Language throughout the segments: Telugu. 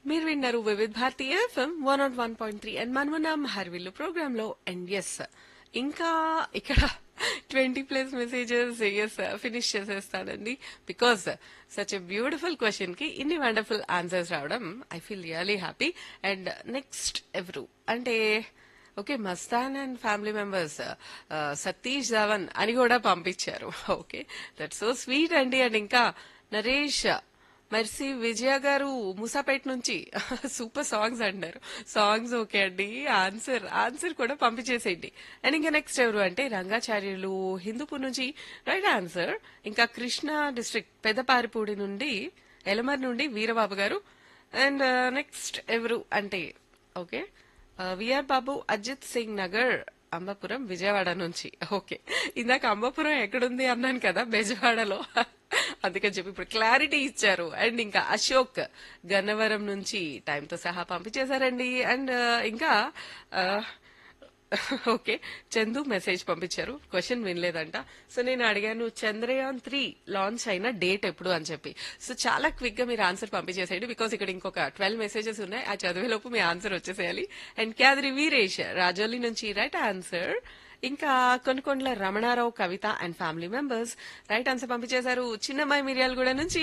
మీరు విన్నారు Vividh Bharati FM one not one point three and మనమన్నాం హర్విల్లు ప్రోగ్రామ్ లో అండ్ ఎస్ ఇంకా ఇక్కడ twenty plus messages yes finish చేసేస్తానండి because such a beautiful question కి ఇన్ని వండర్ఫుల్ ఆన్సర్స్ రావడం I feel really happy and next ఎవరు అంటే okay Mastan and family members Satish Dhawan అని కూడా పంపించారు ఓకే దట్ సో స్వీట్ అండి అండ్ ఇంకా నరేష్ మెర్సీ విజయ గారు ముసాపేట్ నుంచి సూపర్ సాంగ్స్ అంటారు సాంగ్స్ ఓకే అండి ఆన్సర్ ఆన్సర్ కూడా పంపించేసేయండి అండ్ ఇంకా నెక్స్ట్ ఎవరు అంటే రంగాచార్యులు హిందూపూర్ నుంచి రైట్ ఆన్సర్ ఇంకా కృష్ణా డిస్ట్రిక్ట్ పెద్దపారిపూడి నుండి ఎలమర్ నుండి వీరబాబు గారు అండ్ నెక్స్ట్ ఎవరు అంటే ఓకే విఆర్ బాబు అజిత్ సింగ్ నగర్ అంబాపురం విజయవాడ నుంచి ఓకే ఇందాక అంబాపురం ఎక్కడుంది అన్నాను కదా బెజవాడలో అందుకని చెప్పి ఇప్పుడు క్లారిటీ ఇచ్చారు అండ్ ఇంకా అశోక్ గన్నవరం నుంచి టైంతో సహా పంపించేశారండి అండ్ ఇంకా ఆ, ఓకే చందు మెసేజ్ పంపించారు క్వశ్చన్ వినలేదంట సో నేను అడిగాను చంద్రయాన్ త్రీ లాంచ్ అయిన డేట్ ఎప్పుడు అని చెప్పి సో చాలా క్విక్ గా మీరు ఆన్సర్ పంపించేసేయండి బికాస్ ఇక్కడ ఇంకొక ట్వెల్వ్ మెసేజెస్ ఉన్నాయి ఆ చదివేలోపు మీ ఆన్సర్ వచ్చేసేయాలి అండ్ క్యాదరి వీరేష్ రాజోలి నుంచి రైట్ ఆన్సర్ ఇంకా Konukondala Ramanarao Kavitha and family members right answer పంపించేశారు చిన్నమ్మాయి మిర్యాలగూడ నుంచి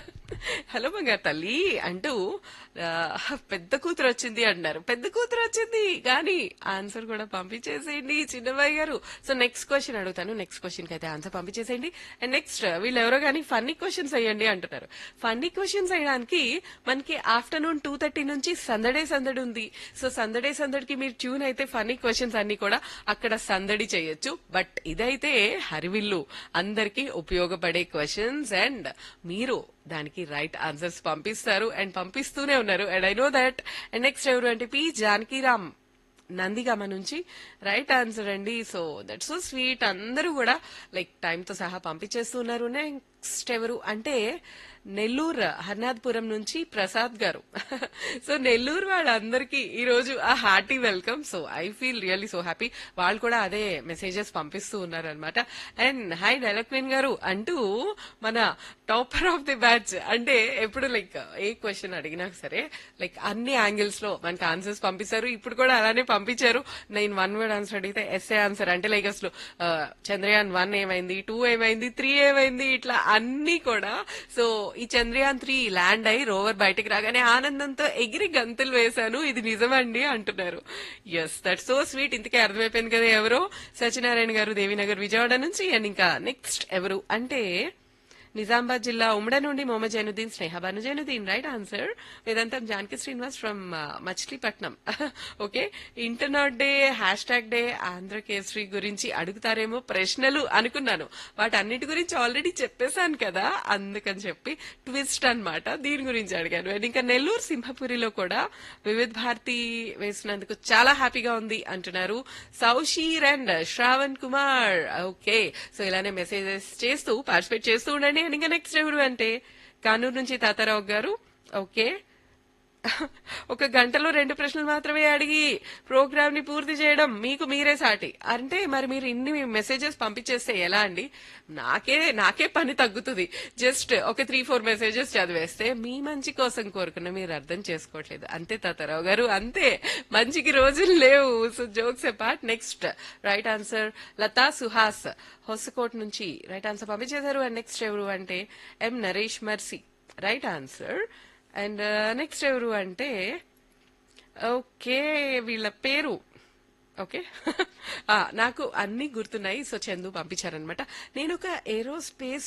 హలో బంగారు తల్లి అంటూ ఆ, పెద్ద కూతురు వచ్చింది అంటున్నారు పెద్ద కూతురు వచ్చింది కానీ ఆన్సర్ కూడా పంపించేసేయండి చిన్నబాయి గారు సో నెక్స్ట్ క్వశ్చన్ అడుగుతాను నెక్స్ట్ క్వశ్చన్ కి అయితే ఆన్సర్ పంపించేసేయండి అండ్ నెక్స్ట్ వీళ్ళు ఎవరో కానీ ఫన్నీ క్వశ్చన్స్ వేయండి అంటున్నారు ఫన్నీ క్వశ్చన్స్ వేయడానికి మనకి ఆఫ్టర్నూన్ టూ థర్టీ నుంచి సందడే సందడి ఉంది సో సందడే సందడికి మీరు ట్యూన్ అయితే ఫన్నీ క్వశ్చన్స్ అన్ని కూడా అక్కడ సందడి చేయొచ్చు బట్ ఇదైతే హరివిల్లు అందరికీ ఉపయోగపడే క్వశ్చన్స్ అండ్ మీరు దానికి రైట్ ఆన్సర్స్ పంపిస్తారు అండ్ పంపిస్తూనే ఉన్నారు and I know that and next ఎవరు అంటే పి జానకీరామ్ నందిగామ నుంచి రైట్ ఆన్సర్ అండి సో దట్ సో స్వీట్ అందరూ కూడా లైక్ టైంతో సహా పంపించేస్తున్నారు నెక్స్ట్ ఎవరు అంటే నెల్లూరు హర్నాథ్పురం నుంచి ప్రసాద్ గారు సో నెల్లూరు వాళ్ళందరికీ ఈ రోజు ఆ hearty welcome so I feel really so happy వాళ్ళు కూడా అదే మెసేజెస్ పంపిస్తూ ఉన్నారు అనమాట అండ్ హాయ్ డెలక్విన్ గారు అంటూ మన టాపర్ ఆఫ్ ది బ్యాచ్ అంటే ఎప్పుడు లైక్ ఏ క్వశ్చన్ అడిగినా సరే లైక్ అన్ని యాంగిల్స్ లో మనకి ఆన్సర్స్ పంపిస్తారు ఇప్పుడు కూడా అలానే పంపించారు నేను వన్ వర్డ్ ఆన్సర్ అడిగితే ఎస్ఏ ఆన్సర్ అంటే లైక్ అసలు ఆ, చంద్రయాన్ వన్ ఏమైంది టూ ఏమైంది త్రీ ఏమైంది ఇట్లా అన్ని కూడా సో ఈ చంద్రయాన్ త్రీ ల్యాండ్ అయి రోవర్ బయటకు రాగానే ఆనందంతో ఎగిరి గంతులు వేశాను ఇది నిజమండి అంటున్నారు ఎస్ దట్ సో స్వీట్ ఇంతకే అర్థమైపోయింది కదా ఎవరో సత్యనారాయణ గారు దేవినగర్ విజయవాడ నుంచి అండ్ ఇంకా నెక్స్ట్ ఎవరు అంటే నిజామాబాద్ జిల్లా ఉమ్మడ నుండి Mohammed Zainuddin Snehabanu Zainuddin right answer Vedantam Janaki Srinivas from Machilipatnam okay ఇంటర్నాట్ day hashtag day Andhrakesari గురించి అడుగుతారేమో ప్రశ్నలు అనుకున్నాను వాటన్నిటి గురించి ఆల్రెడీ చెప్పేశాను కదా అందుకని చెప్పి ట్విస్ట్ అన్నమాట దీని గురించి అడిగాను అండ్ ఇంకా నెల్లూరు సింహపురిలో కూడా వివిధ భారతి వేసినందుకు చాలా హ్యాపీగా ఉంది అంటున్నారు Sausheer and Shravan Kumar okay so ఇలానే మెసేజెస్ చేస్తూ పార్టిసిపేట్ చేస్తూ ఉండండి అండ్ ఇంకా నెక్స్ట్ ఎవరు అంటే కానూరు నుంచి తాతారావు గారు ఓకే ఒక గంటలో రెండు ప్రశ్నలు మాత్రమే అడిగి ప్రోగ్రామ్ ని పూర్తి చేయడం మీకు మీరే సాటి అంటే మరి మీరు ఇన్ని మెసేజెస్ పంపించేస్తే ఎలా అండి నాకే నాకే పని తగ్గుతుంది జస్ట్ ఒక త్రీ ఫోర్ మెసేజెస్ చదివేస్తే మీ మంచి కోసం కోరుకున్న మీరు అర్థం చేసుకోవట్లేదు అంతే తాతారావు గారు అంతే మంచికి రోజులు లేవు so jokes apart next right answer Latha Suhas Hosakote నుంచి రైట్ ఆన్సర్ పంపించేశారు అండ్ నెక్స్ట్ ఎవరు అంటే M Naresh Mercy right answer and next ఎవరు అంటే ఓకే వీళ్ళ పేరు ఓకే ఆ, నాకు అన్ని గుర్తున్నాయి సో చందు పంపించారనమాట నేను ఒక ఏరోస్పేస్